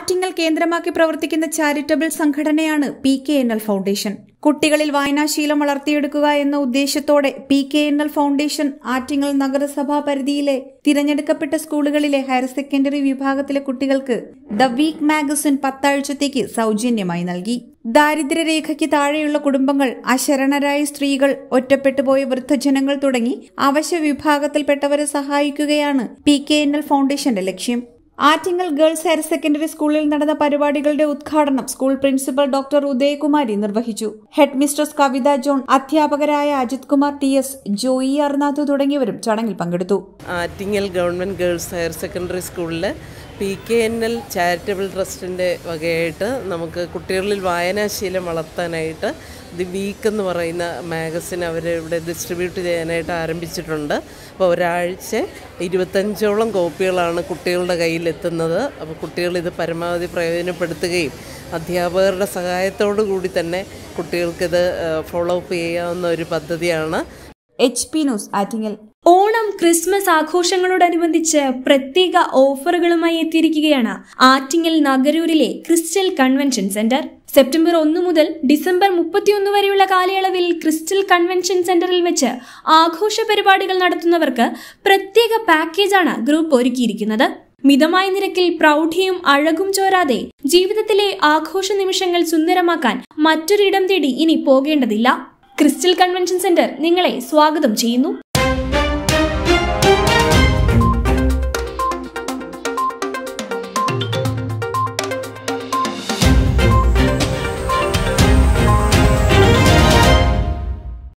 ആറ്റിങ്ങൽ കേന്ദ്രമാക്കി പ്രവർത്തിക്കുന്ന ചാരിറ്റബിൾ സംഘടനയാണ് P K N L foundation കുട്ടികളിൽ വായനാശീലം വളർത്തിയെടുക്കുക എന്ന ഉദ്ദേശത്തോടെ P K N L foundation Attingal നഗരസഭാ പരിധിയിലെ തിരഞ്ഞെടുക്കപ്പെട്ട സ്കൂളുകളിലെ ഹയർ സെക്കൻഡറി വിഭാഗത്തിലെ കുട്ടികൾക്ക് ദ വീക്ക് മാഗസിൻ പത്താഴ്ചത്തേക്ക് സൗജന്യമായി നൽകി ദാരിദ്ര്യരേഖയ്ക്ക് താഴെയുള്ള കുടുംബങ്ങൾ അശരണരായ സ്ത്രീകൾ ഒറ്റപ്പെട്ടുപോയ വൃദ്ധജനങ്ങൾ തുടങ്ങി അവശ്യ വിഭാഗത്തിൽപ്പെട്ടവരെ സഹായിക്കുകയാണ് പി കെ എൻ എൽ ഫൗണ്ടേഷന്റെ ലക്ഷ്യം ആറ്റിങ്ങൽ ഗേൾസ് ഹയർ സെക്കൻഡറി സ്കൂളിൽ നടന്ന പരിപാടികളുടെ ഉദ്ഘാടനം സ്കൂൾ പ്രിൻസിപ്പൽ ഡോക്ടർ ഉദയകുമാരി നിർവഹിച്ചു ഹെഡ് മിസ്ട്രസ് കവിത ജോൺ അധ്യാപകരായ അജിത് കുമാർ ടി എസ് ജോയി അർനാഥ് തുടങ്ങിയവരും ചടങ്ങിൽ പങ്കെടുത്തു Attingal government girls higher secondary സ്കൂളിൽ P K N L charitable ട്രസ്റ്റിൻ്റെ വകയായിട്ട് നമുക്ക് കുട്ടികളിൽ വായനാശീലം വളർത്താനായിട്ട് ദി വീക്ക് എന്ന് പറയുന്ന മാഗസിൻ അവർ ഇവിടെ ഡിസ്ട്രിബ്യൂട്ട് ചെയ്യാനായിട്ട് ആരംഭിച്ചിട്ടുണ്ട് അപ്പോൾ ഒരാഴ്ച ഇരുപത്തഞ്ചോളം കോപ്പികളാണ് കുട്ടികളുടെ കയ്യിലെത്തുന്നത് അപ്പോൾ കുട്ടികൾ ഇത് പരമാവധി പ്രയോജനപ്പെടുത്തുകയും അധ്യാപകരുടെ സഹായത്തോടു കൂടി തന്നെ കുട്ടികൾക്കിത് ഫോളോ അപ്പ് ചെയ്യാവുന്ന ഒരു പദ്ധതിയാണ് H P news Attingal Onam Christmas ആഘോഷങ്ങളോടനുബന്ധിച്ച് പ്രത്യേക ഓഫറുകളുമായി എത്തിയിരിക്കുകയാണ് ആറ്റിങ്ങൽ നഗരൂരിലെ ക്രിസ്റ്റൽ കൺവെൻഷൻ സെന്റർ സെപ്റ്റംബർ ഒന്ന് മുതൽ ഡിസംബർ മുപ്പത്തിയൊന്ന് വരെയുള്ള കാലയളവിൽ ക്രിസ്റ്റൽ കൺവെൻഷൻ സെന്ററിൽ വെച്ച് ആഘോഷ പരിപാടികൾ നടത്തുന്നവർക്ക് പ്രത്യേക പാക്കേജാണ് ഗ്രൂപ്പ് ഒരുക്കിയിരിക്കുന്നത് മിതമായ നിരക്കിൽ പ്രൗഢിയും അഴകും ചോരാതെ ജീവിതത്തിലെ ആഘോഷ നിമിഷങ്ങൾ സുന്ദരമാക്കാൻ മറ്റൊരിടം തേടി ഇനി പോകേണ്ടതില്ല ക്രിസ്റ്റൽ കൺവെൻഷൻ സെന്റർ നിങ്ങളെ സ്വാഗതം ചെയ്യുന്നു